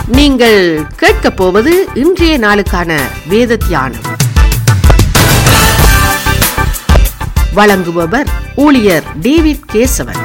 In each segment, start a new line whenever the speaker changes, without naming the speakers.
நீங்கள் கேட்கப் போவது இன்றைய நாளுக்கான வேத தியானம் வழங்குபவர் ஊழியர் டேவிட் கேசவன்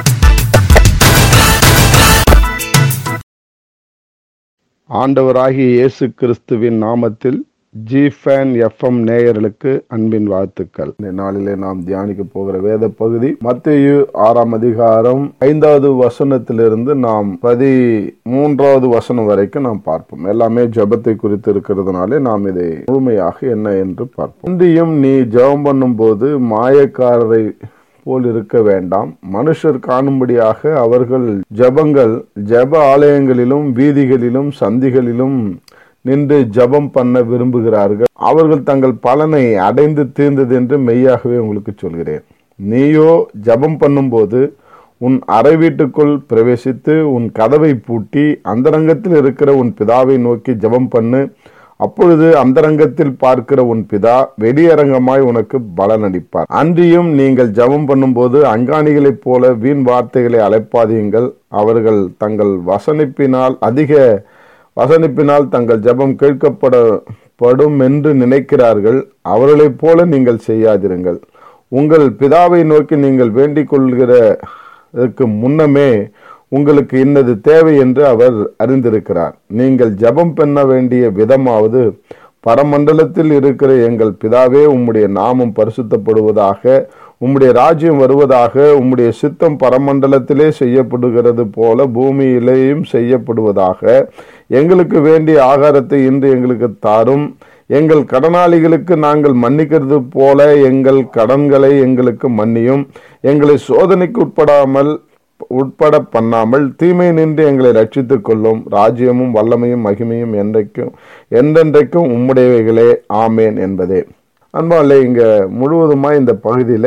ஆண்டவராகிய இயேசு கிறிஸ்துவின் நாமத்தில் ஜி ஃபேன் எஃப்எம் நேயர்களுக்கு அன்பின் வாழ்த்துக்கள் இந்த நாளிலே நாம் தியானிக்க போகிற வேத பகுதி மத்தேயு ஆறாம் அதிகாரம் ஐந்தாவது வசனத்திலிருந்து நாம் பதி மூன்றாவது வசனம் வரைக்கும் நாம் பார்ப்போம் எல்லாமே ஜெபத்தை குறித்து இருக்கிறதுனாலே நாம் இதை முழுமையாக என்ன என்று பார்ப்போம் இன்றையும் நீ ஜெபம் பண்ணும்போது மாயக்காரரை போல் இருக்க வேண்டாம் மனுஷர் காணும்படியாக அவர்கள் ஜபங்கள் ஜப ஆலயங்களிலும் வீதிகளிலும் சந்திகளிலும் நின்று ஜபம் பண்ண விரும்புகிறார்கள் அவர்கள் தங்கள் பலனை அடைந்து தீர்ந்தது என்று மெய்யாகவே உங்களுக்கு சொல்கிறேன் நீயோ ஜபம் பண்ணும்போது உன் அறை வீட்டுக்குள் பிரவேசித்து உன் கதவை பூட்டி அந்தரங்கத்தில் இருக்கிற உன் பிதாவை நோக்கி ஜபம் பண்ணு அப்பொழுது அந்தரங்கத்தில் பார்க்கிற உன் பிதா வெளியரங்கமாய் உனக்கு பலனளிப்பார் அன்றியும் நீங்கள் ஜெபம் பண்ணும்போது அங்காணிகளைப் போல வீண் வார்த்தைகளை அழைப்பாதீங்கள் அவர்கள் தங்கள் வசனிப்பினால் அதிக வசனிப்பினால் தங்கள் ஜெபம் கேட்கப்படப்படும் என்று நினைக்கிறார்கள் அவர்களைப் போல நீங்கள் செய்யாதிருங்கள் உங்கள் பிதாவை நோக்கி நீங்கள் வேண்டிக் கொள்கிறதற்கு முன்னமே உங்களுக்கு இன்னது தேவை என்று அவர் அறிந்திருக்கிறார் நீங்கள் ஜெபம் பண்ண வேண்டிய விதமாவது பரமண்டலத்தில் இருக்கிற எங்கள் பிதாவே உம்முடைய நாமம் பரிசுத்தப்படுவதாக உம்முடைய ராஜ்யம் வருவதாக உம்முடைய சித்தம் பரமண்டலத்திலே செய்யப்படுகிறது போல பூமியிலேயும் செய்யப்படுவதாக எங்களுக்கு வேண்டிய ஆகாரத்தை இன்று எங்களுக்கு தாரும் எங்கள் கடனாளிகளுக்கு நாங்கள் மன்னிக்கிறது போல எங்கள் கடன்களை எங்களுக்கு மன்னியும் எங்களை சோதனைக்கு உட்படாமல் உட்பட பண்ணாமல் தீமை நின்று எங்களை ரட்சித்துக் கொள்ளும் ராஜ்யமும் வல்லமையும் மகிமையும் என்றைக்கும் என்றென்றைக்கும் உம்முடையவைகளே ஆமேன் என்பதே அன்பாலே இங்க முழுவதுமா இந்த பகுதியில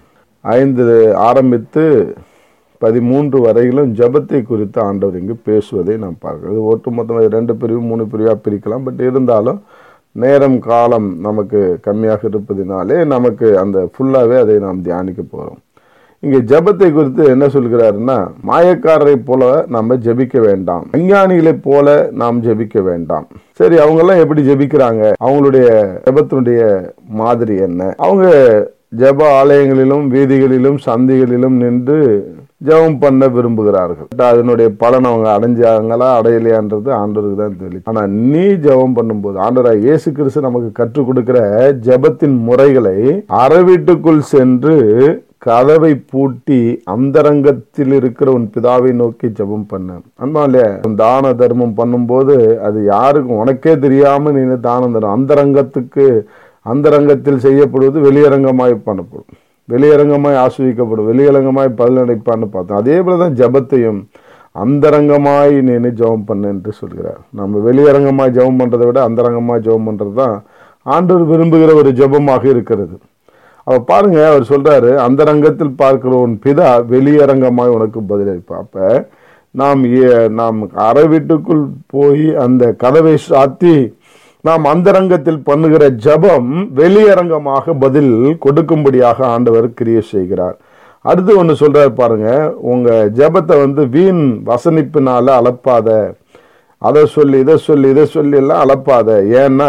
ஐந்து ஆரம்பித்து பதிமூன்று வரையிலும் ஜபத்தை குறித்து ஆண்டவர் இங்கு பேசுவதை நாம் பார்க்கிறோம் இது ஒட்டுமொத்தமாக ரெண்டு பிரிவு மூணு பிரிவாக பிரிக்கலாம் பட் இருந்தாலும் நேரம் காலம் நமக்கு கம்மியாக இருப்பதினாலே நமக்கு அந்த ஃபுல்லாகவே அதை நாம் தியானிக்க போகிறோம் இங்க ஜபத்தை குறித்து என்ன சொல்கிறாருன்னா மாயக்காரரை போல நம்ம ஜபிக்க வேண்டாம் விஞ்ஞானிகளைப் போல நாம் ஜபிக்க வேண்டாம் சரி அவங்க எல்லாம் எப்படி ஜபிக்கிறாங்க அவங்களுடைய ஜபத்தினுடைய மாதிரி என்ன அவங்க ஜப ஆலயங்களிலும் வீதிகளிலும் சந்திகளிலும் நின்று ஜெபம் பண்ண விரும்புகிறார்கள் அதனுடைய பலன் அவங்க அடைஞ்சாங்களா அடையலையான்றது ஆண்டவருக்கு தான் தெரியும் ஆனா நீ ஜெபம் பண்ணும்போது ஆண்டவராக இயேசு கிறிஸ்து நமக்கு கற்றுக் கொடுக்கிற ஜெபத்தின் முறைகளை அறவீட்டுக்குள் சென்று கதவை பூட்டி அந்தரங்கத்தில் இருக்கிற உன் பிதாவை நோக்கி ஜெபம் பண்ண அன்பா இல்லையா தான தர்மம் பண்ணும்போது அது யாருக்கும் உனக்கே தெரியாம நீ தானம் தரும் அந்தரங்கத்துக்கு அந்தரங்கத்தில் செய்யப்படுவது வெளியரங்கமாய் பண்ணப்படும் வெளியரங்கமாய் ஆஸ்வதிக்கப்படும் வெளியரங்கமாய் பதிலடைப்பான்னு பார்த்தோம் அதே போலதான் ஜபத்தையும் அந்தரங்கமாய் நீ ஜெபம் பண்ணு என்று சொல்கிறார் நம்ம வெளியரங்கமாய் ஜெபம் பண்றதை விட அந்தரங்கமாய் ஜெபம் பண்றது தான் ஆண்டவர் விரும்புகிற ஒரு ஜெபமாக இருக்கிறது அவ பாருங்க அவர் சொல்றாரு அந்த ரங்கத்தில் பார்க்கிற உன் பிதா வெளியரங்கமாய் உனக்கு பதிலளிப்பா அப்ப நாம் நாம் அறை வீட்டுக்குள் போய் அந்த கதவை சாத்தி நாம் அந்த ரங்கத்தில் பண்ணுகிற ஜபம் வெளியரங்கமாக பதில் கொடுக்கும்படியாக ஆண்டவர் கிரிய செய்கிறார் அடுத்து ஒன்று சொல்றாரு பாருங்க உங்க ஜபத்தை வந்து வீண் வசனிப்பினால அளப்பாத அதை சொல்லி இதை சொல்லி இதை சொல்லி எல்லாம் அளப்பாத ஏன்னா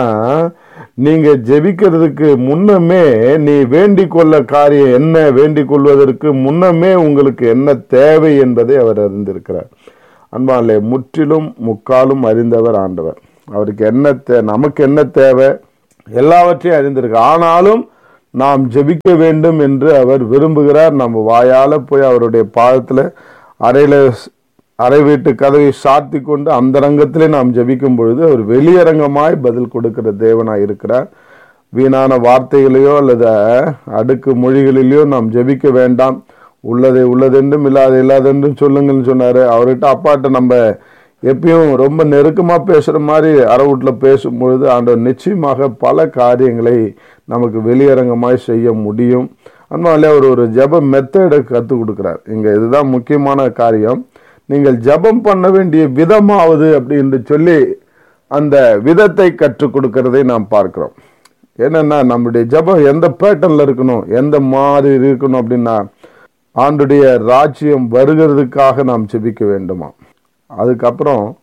நீங்க ஜெபிக்கிறதுக்கு முன்னமே நீ வேண்டிக் கொள்ள காரியம் என்ன வேண்டிக் கொள்வதற்கு முன்னமே உங்களுக்கு என்ன தேவை என்பதை அவர் அறிந்திருக்கிறார் அன்பாலே முற்றிலும் முக்காலும் அறிந்தவர் ஆண்டவர் அவருக்கு என்ன தே நமக்கு என்ன தேவை எல்லாவற்றையும் அறிந்திருக்கு ஆனாலும் நாம் ஜெபிக்க வேண்டும் என்று அவர் விரும்புகிறார் நம்ம வாயால போய் அவருடைய பாதத்துல அறையில அறை வீட்டு கதவை சாத்தி கொண்டு அந்த ரங்கத்திலே நாம் ஜபிக்கும் பொழுது அவர் வெளியரங்கமாய் பதில் கொடுக்கிற தேவனாய் இருக்கிறார் வீணான வார்த்தைகளையோ அல்லது அடுக்கு மொழிகளிலேயோ நாம் ஜபிக்க வேண்டாம் உள்ளதை உள்ளதென்றும் இல்லாத இல்லாதென்றும் சொல்லுங்கன்னு சொன்னாரு அவர்கிட்ட அப்பாட்ட நம்ம எப்பயும் ரொம்ப நெருக்கமா பேசுற மாதிரி அறவுட்ல பேசும் பொழுது ஆண்டவர் நிச்சயமாக பல காரியங்களை நமக்கு வெளியரங்கமாய் செய்ய முடியும் அதனால அவர் ஒரு ஜப மெத்தடை கற்றுக் கொடுக்கிறார் இங்க இதுதான் முக்கியமான காரியம் நீங்கள் ஜபம் பண்ண வேண்டிய விதமாவது அப்படின்னு சொல்லி அந்த விதத்தை கற்றுக் கொடுக்கிறதை நாம் பார்க்கிறோம் என்னன்னா நம்முடைய ஜபம் எந்த பேட்டர்ன்ல இருக்கணும் எந்த மாதிரி இருக்கணும் அப்படின்னா ஆண்டுடைய ராஜ்யம் வருகிறதுக்காக நாம் ஜெபிக்க வேண்டுமா அதுக்கப்புறம்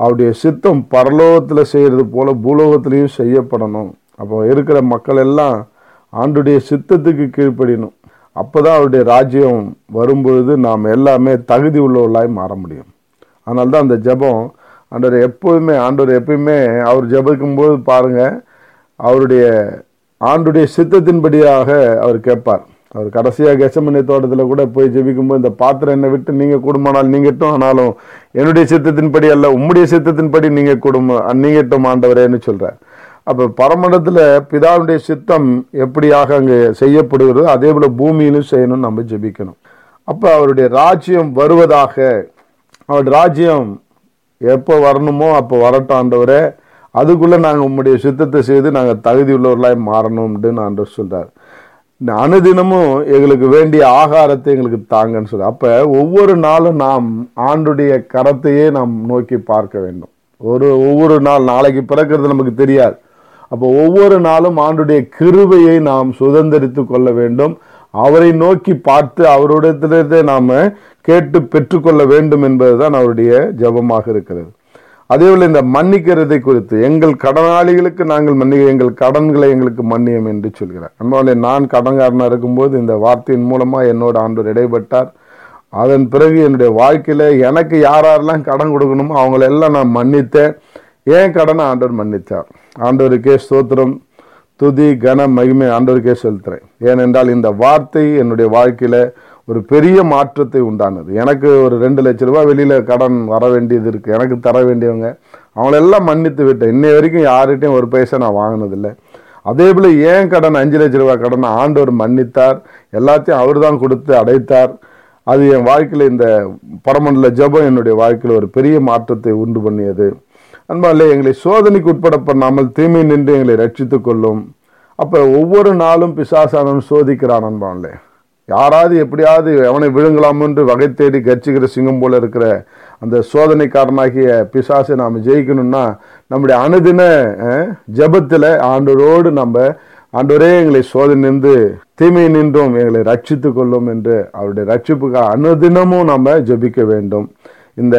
அவருடைய சித்தம் பரலோகத்தில் செய்கிறது போல பூலோகத்திலையும் செய்யப்படணும் அப்போ இருக்கிற மக்கள் எல்லாம் ஆண்டுடைய சித்தத்துக்கு கீழ்ப்படியணும் அப்பதான் அவருடைய ராஜ்யம் வரும்பொழுது நாம் எல்லாமே தகுதி உள்ளவர்களாய் மாற முடியும் அதனால தான் அந்த ஜெபம் ஆண்டவர் எப்போதுமே ஆண்டவர் எப்பயுமே அவர் ஜெபிக்கும் போது பாருங்க அவருடைய ஆண்டுடைய சித்தத்தின்படியாக அவர் கேட்பார் அவர் கடைசியாக கெசமணி தோட்டத்தில் கூட போய் ஜெபிக்கும்போது இந்த பாத்திரம் என்னை விட்டு நீங்க குடும்பமானால் நீங்கட்டும் ஆனாலும் என்னுடைய சித்தத்தின்படி அல்ல உம்முடைய சித்தத்தின்படி நீங்க குடும்பம் நீங்கட்டும் ஆண்டவரேன்னு சொல்றார் அப்ப பரமண்டத்துல பிதாவுடைய சித்தம் எப்படியாக அங்கே செய்யப்படுகிறதோ அதே போல பூமியிலும் செய்யணும்னு நம்ம ஜெபிக்கணும் அப்ப அவருடைய ராஜ்யம் வருவதாக அவருடைய ராஜ்யம் எப்போ வரணுமோ அப்போ வரட்டும் ஆண்டவரே அதுக்குள்ள நாங்கள் உம்முடைய சித்தத்தை செய்து நாங்கள் தகுதி உள்ளவர்களாய் மாறணும்னு ஆண்டவர் சொல்றார் இந்த அனுதினமும் எங்களுக்கு வேண்டிய ஆகாரத்தை எங்களுக்கு தாங்கன்னு சொல்ற அப்ப ஒவ்வொரு நாளும் நாம் ஆண்டுடைய கரத்தையே நாம் நோக்கி பார்க்க வேண்டும் ஒரு ஒவ்வொரு நாள் நாளைக்கு பிறக்கிறது நமக்கு தெரியாது அப்போ ஒவ்வொரு நாளும் ஆண்டுடைய கிருபையை நாம் சுதந்திரித்து கொள்ள வேண்டும் அவரை நோக்கி பார்த்து அவருடைய நாம கேட்டு பெற்றுக்கொள்ள வேண்டும் என்பதுதான் அவருடைய ஜெபமாக இருக்கிறது அதேபோல இந்த மன்னிக்கிறதை குறித்து எங்கள் கடனாளிகளுக்கு நாங்கள் மன்னிக்க எங்கள் கடன்களை எங்களுக்கு மன்னியம் என்று சொல்கிறார் அன்பாலே நான் கடன்காரனா இருக்கும்போது இந்த வார்த்தையின் மூலமா என்னோட ஆண்டவர் இடைப்பட்டார் அதன் பிறகு என்னுடைய வாழ்க்கையில எனக்கு யார் யாரெல்லாம் கடன் கொடுக்கணுமோ அவங்களெல்லாம் நான் மன்னித்தேன் ஏன் கடனை ஆண்டவர் மன்னித்தார் ஆண்டவருக்கே ஸ்தோத்திரம் துதி கன மகிமை ஆண்டவருக்கே செலுத்துறேன் ஏனென்றால் இந்த வார்த்தை என்னுடைய வாழ்க்கையில ஒரு பெரிய மாற்றத்தை உண்டானது எனக்கு ஒரு ரெண்டு லட்ச ரூபாய் வெளியில கடன் வர வேண்டியது இருக்கு எனக்கு தர வேண்டியவங்க அவங்களெல்லாம் மன்னித்து விட்டேன் இன்னை வரைக்கும் யார்கிட்டையும் ஒரு பைசா நான் வாங்கினதில்லை அதே போல ஏன் கடன் அஞ்சு லட்ச ரூபாய் கடன் ஆண்டவர் மன்னித்தார் எல்லாத்தையும் அவர் தான் கொடுத்து அடைத்தார் அது என் வாழ்க்கையில இந்த பரமண்டல ஜெபம் என்னுடைய வாழ்க்கையில ஒரு பெரிய மாற்றத்தை உண்டு பண்ணியது அன்பாலே எங்களை சோதனைக்கு உட்பட பண்ணாமல் தீமை நின்று எங்களை ரட்சித்துக் கொள்ளும் அப்ப ஒவ்வொரு நாளும் பிசாசானவன் சோதிக்கிறான் அன்பான்லே யாராவது எப்படியாவது அவனை விழுங்கலாம் என்று வகை தேடி கர்ச்சிக்கிற சிங்கம் போல இருக்கிற அந்த சோதனைக்காரனாகிய பிசாசை நாம் ஜெயிக்கணும்னா நம்முடைய அனுதின அஹ், ஜெபத்துல ஆண்டவரோடு நம்ம ஆண்டவரே எங்களை சோதனை நின்று தீமை நின்றும் எங்களை ரட்சித்துக் கொள்ளும் என்று அவருடைய ரட்சிப்புக்காக அனுதினமும் நம்ம ஜெபிக்க வேண்டும் இந்த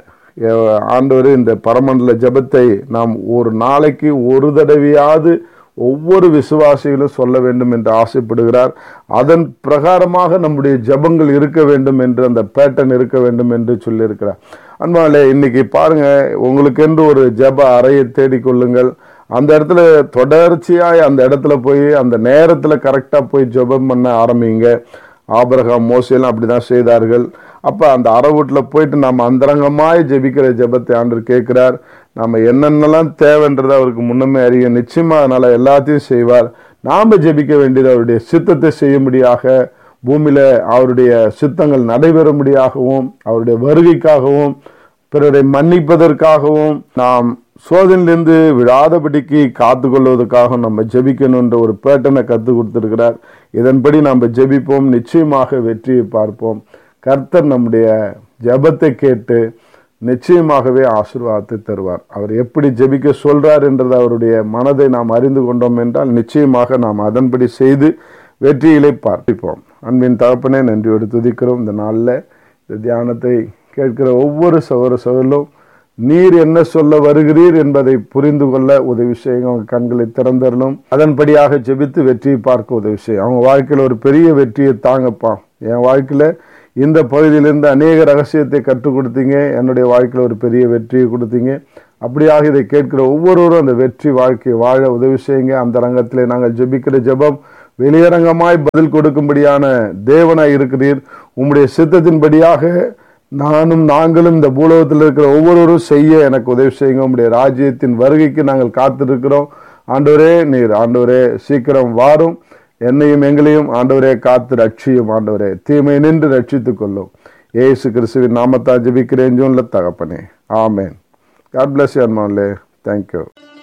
அஹ், ஆண்டவர் இந்த பரமண்டல ஜெபத்தை நாம் ஒரு நாளைக்கு ஒரு தடவையாவது ஒவ்வொரு விசுவாசிகளும் சொல்ல வேண்டும் என்று ஆசைப்படுகிறார் அதன் பிரகாரமாக நம்முடைய ஜெபங்கள் இருக்க வேண்டும் என்று அந்த பேட்டர்ன் இருக்க வேண்டும் என்று சொல்லியிருக்கிறார் அன்பாலே இன்னைக்கு பாருங்க உங்களுக்கென்று ஒரு ஜெப அறையை தேடிக்கொள்ளுங்கள் அந்த இடத்துல தொடர்ச்சியாய் அந்த இடத்துல போய் அந்த நேரத்துல கரெக்டா போய் ஜெபம் பண்ண ஆரம்பிங்க ஆபிரகாம் மோசையெல்லாம் அப்படிதான் செய்தார்கள் அப்ப அந்த அறை வீட்டுல போயிட்டு நம்ம அந்தரங்கமாய் ஜெபிக்கிற ஜெபத்தை ஆண்டவர் கேட்கிறார் நம்ம என்னென்னலாம் தேவைன்றதை அவருக்கு முன்னமே அறிய நிச்சயமா அதனால எல்லாத்தையும் செய்வார் நாம ஜெபிக்க வேண்டியது அவருடைய சித்தத்தை செய்யும்படியாக பூமியில அவருடைய சித்தங்கள் நடைபெறும்படியாகவும் அவருடைய வருகைக்காகவும் பிறரை மன்னிப்பதற்காகவும் நாம் சோதனையிலிருந்து விழாதபடிக்கு காத்து கொள்வதற்காக நம்ம ஜெபிக்கணுன்ற ஒரு பேட்டனை கற்றுக் கொடுத்திருக்கிறார் இதன்படி நம்ம ஜெபிப்போம் நிச்சயமாக வெற்றியை பார்ப்போம் கர்த்தர் நம்முடைய ஜெபத்தை கேட்டு நிச்சயமாகவே ஆசீர்வாதத்தை தருவார் அவர் எப்படி ஜெபிக்க சொல்றார் என்றது அவருடைய மனதை நாம் அறிந்து கொண்டோம் என்றால் நிச்சயமாக நாம் அதன்படி செய்து வெற்றியிலே பார்ப்போம் அன்பின் தகப்பனே நன்றியோடு துதிக்கிறோம் இந்த நாளில் இந்த தியானத்தை கேட்கிற ஒவ்வொரு சகோதர சகோதரும் நீர் என்ன சொல்ல வருகிறீர் என்பதை புரிந்து கொள்ள உதவி செய்யுங்க அவங்க கண்களை திறந்தரலும் அதன்படியாக ஜெபித்து வெற்றியை பார்க்க உதவி செய்யும் அவங்க வாழ்க்கையில ஒரு பெரிய வெற்றியை தாங்கப்பா என் வாழ்க்கையில இந்த பகுதியிலிருந்து அநேக ரகசியத்தை கற்றுக் கொடுத்தீங்க என்னுடைய வாழ்க்கையில ஒரு பெரிய வெற்றியை கொடுத்தீங்க அப்படியாக இதை கேட்கிற ஒவ்வொருவரும் அந்த வெற்றி வாழ்க்கையை வாழ உதவி செய்யுங்க அந்த ரங்கத்திலே நாங்கள் ஜெபிக்கிற ஜெபம் வெளியரங்கமாய் பதில் கொடுக்கும்படியான தேவனாய் இருக்கிறீர் உம்முடைய சித்தத்தின்படியாக நானும் நாங்களும் இந்த பூலோகத்தில் இருக்கிற ஒவ்வொருவரும் செய்ய எனக்கு உதவி செய்யுங்க உம்முடைய ராஜ்யத்தின் வருகைக்கு நாங்கள் காத்திருக்கிறோம் ஆண்டவரே நீர் ஆண்டவரே சீக்கிரம் வாரும் என்னையும் எங்களையும் ஆண்டவரே காத்து ரட்சியும் ஆண்டவரே தீமை நின்று ரட்சித்துக் கொள்ளும் ஏசு கிறிஸ்துவின் நாமத்தா ஜெபிக்கிறேன் ஜோன்ல தகப்பனே ஆமேன் காட் பிளஸ் யூ அன்மான்லே தேங்க்யூ